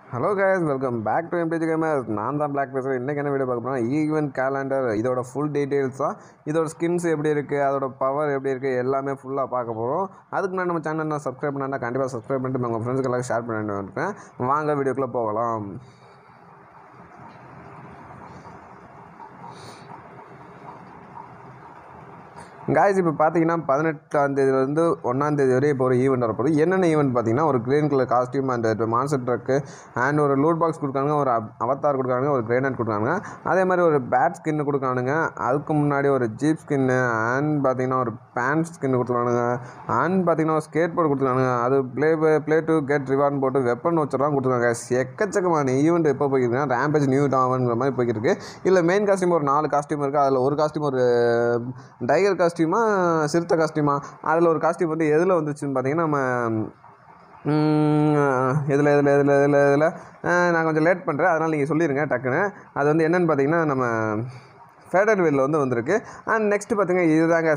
Hello guys welcome back to MP gamers நான் தான் black பேசுகிறேன் இன்றைக்கி என்ன வீடியோ பார்க்க போனால் ஈவென்ட் கேலண்டர் இதோட ஃபுல் டீட்டெயில்ஸ் தான் இதோட ஸ்கின்ஸ் எப்படி இருக்குது அதோட பவர் எப்படி இருக்குது எல்லாமே ஃபுல்லாக பார்க்க போகிறோம் அதுக்கு முன்னாடி நம்ம சேனல் நான் சப்ஸ்கிரைப் பண்ணா கண்டிப்பாக சப்ஸ்கிரைப் பண்ணிட்டு உங்கள் ஃப்ரெண்ட்ஸ்க்கு எல்லாம் ஷேர் பண்ணிட்டு இருக்கேன் வாங்க வீடியோக்குள்ளே போகலாம் காய்ஸ் இப்போ பார்த்தீங்கன்னா பதினெட்டாம் தேதியிலேருந்து ஒன்றாம் தேதி வரை இப்போ ஒரு ஈவெண்ட் வரப்போகுது என்னென்ன ஈவெண்ட் பார்த்தீங்கன்னா ஒரு green colour costume and monster truck and ஒரு லூட் பாக்ஸ் கொடுக்காங்க ஒரு அவத்தார் கொடுக்காங்க ஒரு கிரேனட் கொடுக்காங்க அதே மாதிரி ஒரு பேட் ஸ்கின்னு கொடுக்கானுங்க அதுக்கு முன்னாடி ஒரு ஜீப் ஸ்கின்னு அண்ட் பார்த்தீங்கன்னா ஒரு பேண்ட் ஸ்கின்னு கொடுத்துருக்கானுங்க அண்ட் பார்த்தீங்கன்னா ஒரு ஸ்கேட் போர்டு கொடுத்துருக்கானுங்க அது play play to get reward போட்டு வெப்பன் வச்சுலாம் கொடுத்துருக்காங்க எக்கச்சக்கமான ஈவெண்ட் எப்போ போய்க்கிருக்குன்னா ரேம்பேஜ் நியூ டாவன்ங்கிற மாதிரி போய்க்கிருக்கு இல்லை மெயின் காஸ்டியூம் ஒரு நாலு காஸ்டியூம் இருக்குது அதில் ஒரு காஸ்டியூம் ஒரு டைகர் காஸ்டியூமா சிறுத்தை காஸ்டியூமா அதில் ஒரு காஸ்டியூம் வந்து எதில் வந்துச்சுன்னு பார்த்தீங்கன்னா நம்ம இதில் இதில் இதில் இதில் இதில் நான் கொஞ்சம் லேட் பண்ணுறேன் அதனால் நீங்கள் சொல்லிடுங்க டக்குன்னு அது வந்து என்னென்னு பார்த்தீங்கன்னா நம்ம ஃபேடர் வீலில் வந்து வந்திருக்கு அண்ட் நெக்ஸ்ட்டு பார்த்தீங்கன்னா இதுதாங்க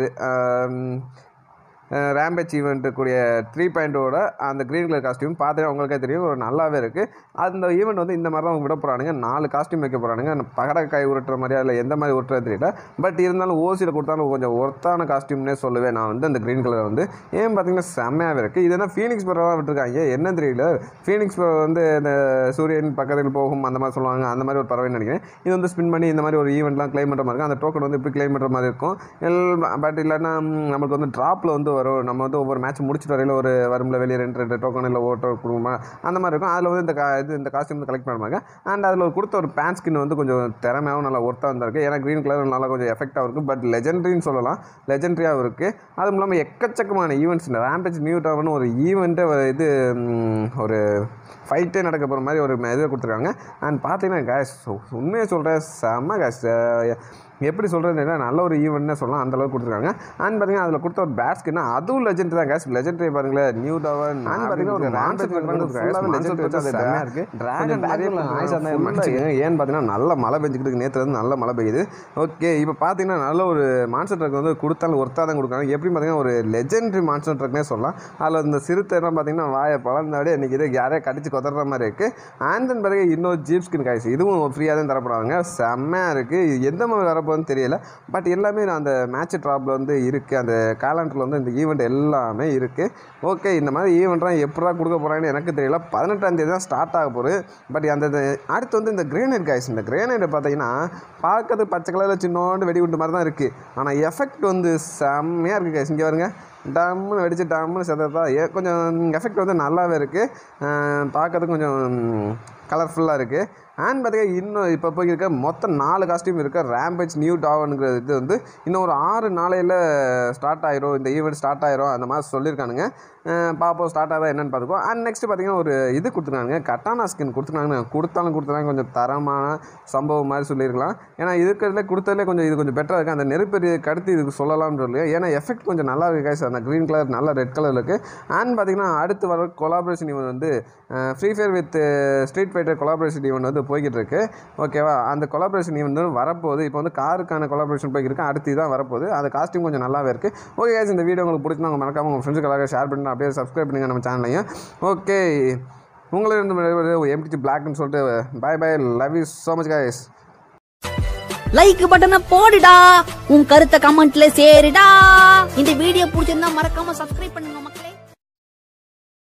ரேம்பேஜ் ஈவெண்ட்டு கூடிய த்ரீ பாயிண்டோட அந்த க்ரீன் கலர் காஸ்டியூம் பார்த்துட்டு உங்களுக்கே தெரியும் ஒரு நல்லாவே இருக்குது அந்த ஈவெண்ட் வந்து இந்த மாதிரி தான் விட போகிறானுங்க நாலு காஸ்டியூம் வைக்க போகிறானுங்க பகடக்காய் உருட்டுற மாதிரியா இல்லை எந்த மாதிரி உருட்டுறது தெரியல பட் இருந்தாலும் ஓசியில் கொடுத்தாலும் கொஞ்சம் ஒர்த்தான காஸ்டியூம்னே சொல்லுவேன் நான் வந்து அந்த க்ரீன் கலர் வந்து ஏன் பார்த்தீங்கன்னா செம்மையாகவே இருக்குது இது என்ன ஃபீனிக்ஸ் பரவாக விட்டுருக்காங்க என்ன தெரியல ஃபீனிக்ஸ் பறவை வந்து இந்த சூரியன் பக்கத்தில் போகும் அந்த மாதிரி சொல்லுவாங்க அந்த மாதிரி ஒரு பறவைன்னு நினைக்கிறேன் இது வந்து ஸ்பின் பண்ணி இந்த மாதிரி ஒரு ஈவெண்ட்லாம் க்ளைம் பண்ணுற மாதிரி இருக்கும் அந்த டோக்கன் வந்து இப்படி க்ளைம் பண்ணுற மாதிரி இருக்கும் எல் பட் இல்லைன்னா நம்மளுக்கு வந்து ட்ராப்பில் வந்து வரும் நம்ம வந்து ஒவ்வொரு மேட்ச் முடிச்சுட்டு வரையில் ஒரு வரும்ல வெளியே ரெண்டு ரெண்டு டோக்கன் இல்லை ஓட்டோ கொடுக்குமா அந்த மாதிரி இருக்கும் அதில் வந்து இந்த கா இது இந்த காஸ்டியூம் வந்து கலெக்ட் பண்ணுவாங்க அண்ட் அதில் ஒரு கொடுத்த ஒரு பேண்ட் ஸ்கின் வந்து கொஞ்சம் திறமையாகவும் நல்லா ஒர்த்தாக இருந்திருக்கு ஏன்னா க்ரீன் கலர் நல்லா கொஞ்சம் எஃபெக்டாக இருக்குது பட் லெஜெண்டரின்னு சொல்லலாம் லெஜெண்டரியாகவும் இருக்குது அதுவும் இல்லாமல் எக்கச்சக்கமான ஈவெண்ட்ஸ் இந்த ரேம்பேஜ் நியூ டவுன் ஒரு ஈவெண்ட்டே இது ம், ஒரு ஃபைட்டே நடக்க போகிற மாதிரி ஒரு இதை கொடுத்துருக்காங்க அண்ட் பார்த்தீங்கன்னா கேஸ் உண்மையை சொல்கிறேன் செம்ம கேஸ் எப்படி சொல்கிறது நல்ல ஒரு ஈவெண்ட்னே சொல்லலாம் அந்த அளவுக்கு கொடுத்துருக்காங்க அண்ட் பார்த்தீங்கன்னா அதில் கொடுத்த ஒரு பேட் ஸ்கின்னா அதுவும் லெஜெண்ட் தான் கேஸ் லெஜெண்டரி பாருங்களேன் நியூ டவன் அண்ட் பார்த்தீங்கன்னா ஒரு மான்சர் டிராகன் ஏன்னு பார்த்தீங்கன்னா நல்ல மழை பெஞ்சிக்கிட்டு நேற்று வந்து நல்ல மழை பெய்யுது ஓகே இப்போ பார்த்தீங்கன்னா நல்ல ஒரு மான்சர் ட்ரக் வந்து கொடுத்தாலும் ஒர்த்தாக தான் கொடுக்குறாங்க எப்படி பார்த்தீங்கன்னா ஒரு லெஜெண்டரி மான்சர் ட்ரக்னே சொல்லலாம் அதில் இந்த சிறுத்தைலாம் பார்த்தீங்கன்னா வாயை பழந்தாடி இன்றைக்கி இது யாரையும் கடிச்சு கொதற மாதிரி இருக்குது அண்ட் தென் பார்த்தீங்கன்னா இன்னொரு ஜீப் ஸ்கின் காய்ச்சி இதுவும் ஃப்ரீயாக தான் தரப்படுறாங்க செம்மையாக இருக்குது இது எந்த மாதிரி வரப்போகுதுன்னு தெரியல பட் எல்லாமே அந்த மேட்ச் ட்ராப்பில் வந்து இருக்குது அந்த காலண்டரில் வந்து இந்த ஈவெண்ட் எல்லாமே இருக்குது ஓகே இந்த மாதிரி ஈவெண்ட்லாம் எப்படா கொடுக்க போகிறாங்கன்னு எனக்கு தெரியல பதினெட்டாம் தேதி தான் ஸ்டார்ட் ஆக போகுது பட் அந்த இந்த- அடுத்து வந்து இந்த கிரேனைட் காய்ஸ் இந்த கிரேனைட் பார்த்தீங்கன்னா பார்க்கறது பச்சை கலரில் சின்னோண்டு வெடிகுண்டு மாதிரி தான் இருக்குது ஆனால் எஃபெக்ட் வந்து செம்மையாக இருக்குது காய்ஸ் இங்கே வருங்க டம்முன்னு வெடிச்சு டம்முன்னு செதறதா ஏ கொஞ்சம் எஃபெக்ட் வந்து நல்லாவே இருக்குது பார்க்கறதுக்கு கொஞ்சம் கலர்ஃபுல்லாக இருக்குது அண்ட் பார்த்தீங்கன்னா இன்னும் இப்போ போய் இருக்க மொத்தம் நாலு காஸ்டியூம் இருக்க ரேம்பேஜ் நியூ டாவனுங்கிற இது வந்து இன்னும் ஒரு ஆறு நாளையில் ஸ்டார்ட் ஆயிரும் இந்த ஈவெண்ட் ஸ்டார்ட் ஆயிரும் அந்த மாதிரி சொல்லியிருக்கானுங்க அஹ் பார்ப்போம் ஸ்டார்ட் ஆகுதா என்னன்னு பார்த்துக்கோ அண்ட் நெக்ஸ்ட் பார்த்தீங்கன்னா ஒரு இது கொடுத்துருக்காங்க கட்டானா ஸ்கின் கொடுத்துருக்காங்க கொடுத்தாலும் கொடுத்துருக்காங்க கொஞ்சம் தரமான சம்பவம் மாதிரி சொல்லியிருக்கலாம் ஏன்னா இருக்கிறதுல கொடுத்ததுலே கொஞ்சம் இது கொஞ்சம் பெட்டராக இருக்குது அந்த நெருப்பெரிய கடுத்து இதுக்கு சொல்லலாம்னு சொல்லி ஏன்னா எஃபெக்ட் கொஞ்சம் நல்லா இருக்கு guys. அந்த க்ரீன் கலர் நல்ல ரெட் கலர் இருக்குது அண்ட் பார்த்தீங்கன்னா அடுத்து வர கொலாபரேஷன் ஈவெண்ட் வந்து free fire with street fighter collaboration event வந்து போய்கிட்டு இருக்கு ஓகேவா அந்த கொலாபரேஷன் ஈவெண்ட் வந்து வரப்போகுது இப்போ வந்து காருக்கான கொலாபரேஷன் போய்கிட்டு இருக்கு அடுத்து தான் வரப்போகுது அந்த காஸ்டியூம் கொஞ்சம் நல்லாவே இருக்குது ஓகே guys இந்த வீடியோ உங்களுக்கு பிடிச்சிருந்தா உங்கள் மறக்காம உங்கள் ஃப்ரெண்ட்ஸுக்காக ஷேர் பண்ணி அப்படியே சப்ஸ்கிரைப் பண்ணுங்க நம்ம சேனலையும் ஓகே உங்களிடம் எம்டிச்சி பிளாக்னு சொல்லிட்டு bye bye love you so much guys like பட்டனை போடுடா உன் கருத்தை கமெண்ட்ல சேருடா இந்த வீடியோ பிடிச்சிருந்தா மறக்காம சப்ஸ்கிரைப் பண்ணுங்க மக்களே